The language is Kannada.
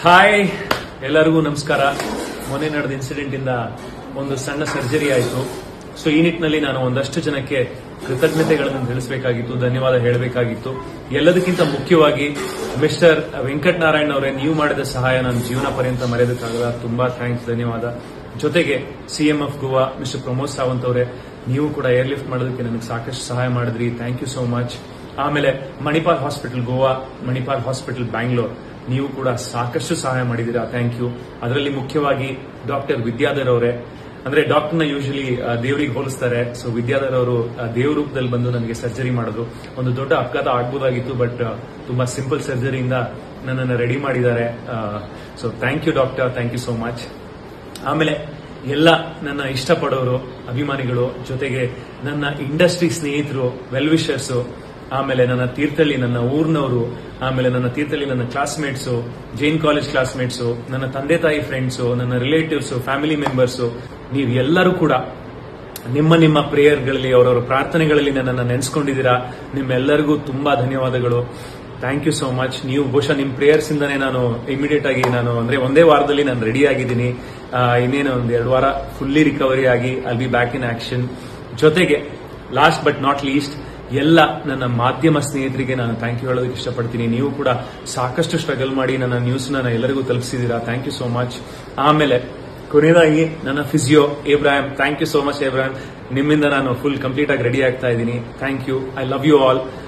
ಹಾಯ್ ಎಲ್ಲರಿಗೂ ನಮಸ್ಕಾರ ಮೊನ್ನೆ ನಡೆದ ಇನ್ಸಿಡೆಂಟ್ ಇಂದ ಒಂದು ಸಣ್ಣ ಸರ್ಜರಿ ಆಯಿತು ಸೊ ಈ ನಿಟ್ಟಿನಲ್ಲಿ ನಾನು ಒಂದಷ್ಟು ಜನಕ್ಕೆ ಕೃತಜ್ಞತೆಗಳನ್ನು ತಿಳಿಸಬೇಕಾಗಿತ್ತು ಧನ್ಯವಾದ ಹೇಳಬೇಕಾಗಿತ್ತು ಎಲ್ಲದಕ್ಕಿಂತ ಮುಖ್ಯವಾಗಿ ಮಿಸ್ಟರ್ ವೆಂಕಟ್ ನಾರಾಯಣ್ ಅವರೇ ನೀವು ಮಾಡಿದ ಸಹಾಯ ನನ್ನ ಜೀವನ ಪರ್ಯಂತ ಮರೆಯೋದಕ್ಕಾಗಲ್ಲ ತುಂಬಾ ಥ್ಯಾಂಕ್ಸ್ ಧನ್ಯವಾದ ಜೊತೆಗೆ CM of Goa mister Pramod Sawant ಅವರೇ ನೀವು ಕೂಡ ಏರ್ ಲಿಫ್ಟ್ ಮಾಡೋದಕ್ಕೆ ನನಗೆ ಸಾಕಷ್ಟು ಸಹಾಯ ಮಾಡಿದ್ರಿ ಥ್ಯಾಂಕ್ ಯು ಸೋ ಮಚ್ ಆಮೇಲೆ ಮಣಿಪಾಲ್ ಹಾಸ್ಪಿಟಲ್ ಗೋವಾ ಮಣಿಪಾಲ್ ಹಾಸ್ಪಿಟಲ್ ಬ್ಯಾಂಗ್ಳೂರ್ ನೀವು ಕೂಡ ಸಾಕಷ್ಟು ಸಹಾಯ ಮಾಡಿದ್ದೀರಾ ಥ್ಯಾಂಕ್ ಯು ಅದರಲ್ಲಿ ಮುಖ್ಯವಾಗಿ ಡಾಕ್ಟರ್ ವಿದ್ಯಾಧರ್ ಅವರೇ ಅಂದ್ರೆ ಡಾಕ್ಟರ್ನ ಯೂಶಲಿ ದೇವರಿಗೆ ಹೋಲಿಸ್ತಾರೆ ಸೊ ವಿದ್ಯಾಧರ್ ಅವರು ದೇವ್ರ ರೂಪದಲ್ಲಿ ಬಂದು ನನಗೆ ಸರ್ಜರಿ ಮಾಡೋದು ಒಂದು ದೊಡ್ಡ ಅಪಘಾತ ಆಗ್ಬೋದಾಗಿತ್ತು ಬಟ್ ತುಂಬಾ ಸಿಂಪಲ್ ಸರ್ಜರಿಯಿಂದ ನನ್ನನ್ನು ರೆಡಿ ಮಾಡಿದ್ದಾರೆ so thank you doctor thank you so much ಆಮೇಲೆ ಎಲ್ಲ ನನ್ನ ಇಷ್ಟಪಡೋರು ಅಭಿಮಾನಿಗಳು ಜೊತೆಗೆ ನನ್ನ ಇಂಡಸ್ಟ್ರಿ ಸ್ನೇಹಿತರು ವೆಲ್ ವಿಷರ್ಸ್ ಆಮೇಲೆ ನನ್ನ ತೀರ್ಥಹಳ್ಳಿ ನನ್ನ ಊರ್ನವರು ಆಮೇಲೆ ನನ್ನ ತೀರ್ಥಹಳ್ಳಿ ನನ್ನ ಕ್ಲಾಸ್ಮೇಟ್ಸು ಜೈನ್ ಕಾಲೇಜ್ ಕ್ಲಾಸ್ಮೇಟ್ಸು ನನ್ನ ತಂದೆ ತಾಯಿ ಫ್ರೆಂಡ್ಸು ನನ್ನ ರಿಲೇಟಿವ್ಸ್ ಫ್ಯಾಮಿಲಿ ಮೆಂಬರ್ಸು ನೀವು ಎಲ್ಲರೂ ಕೂಡ ನಿಮ್ಮ ನಿಮ್ಮ ಪ್ರೇಯರ್ಗಳಲ್ಲಿ ಅವರವರ ಪ್ರಾರ್ಥನೆಗಳಲ್ಲಿ ನನ್ನನ್ನು ನೆನೆಸ್ಕೊಂಡಿದ್ದೀರಾ ನಿಮ್ಮೆಲ್ಲರಿಗೂ ತುಂಬಾ ಧನ್ಯವಾದಗಳು ಥ್ಯಾಂಕ್ ಯು ಸೋ ಮಚ್ ನೀವು ಬಹುಶಃ ನಿಮ್ಮ ಪ್ರೇಯರ್ಸ್ ಇಂದಾನೆ ನಾನು ಇಮಿಡಿಯೇಟ್ ಆಗಿ ನಾನು ಅಂದ್ರೆ ಒಂದೇ ವಾರದಲ್ಲಿ ನಾನು ರೆಡಿ ಆಗಿದ್ದೀನಿ ಆ, ಇನ್ನೇನು ಒಂದು ಎರಡು ವಾರ ಫುಲ್ಲಿ ರಿಕವರಿ ಆಗಿ I'll be back in action ಜೊತೆಗೆ ಲಾಸ್ಟ್ ಬಟ್ ನಾಟ್ ಲೀಸ್ಟ್ ಎಲ್ಲ ನನ್ನ ಮಾಧ್ಯಮ ಸ್ನೇಹಿತರಿಗೆ ನಾನು ಥ್ಯಾಂಕ್ ಯು ಹೇಳೋದಕ್ಕೆ ಇಷ್ಟಪಡ್ತೀನಿ ನೀವು ಕೂಡ ಸಾಕಷ್ಟು ಸ್ಟ್ರಗಲ್ ಮಾಡಿ ನನ್ನ ನ್ಯೂಸ್ ನಾನು ಎಲ್ಲರಿಗೂ ತಲುಪಿಸಿದ್ದೀರಾ ಥ್ಯಾಂಕ್ ಯು ಸೋ ಮಚ್ ಆಮೇಲೆ ಕೊನೆಯದಾಗಿ ನನ್ನ physio Ebrahim thank you so much Ebrahim ನಿಮ್ಮಿಂದ ನಾನು ಫುಲ್ ಕಂಪ್ಲೀಟ್ ಆಗಿ ರೆಡಿ ಆಗ್ತಾ ಇದ್ದೀನಿ thank you I love you all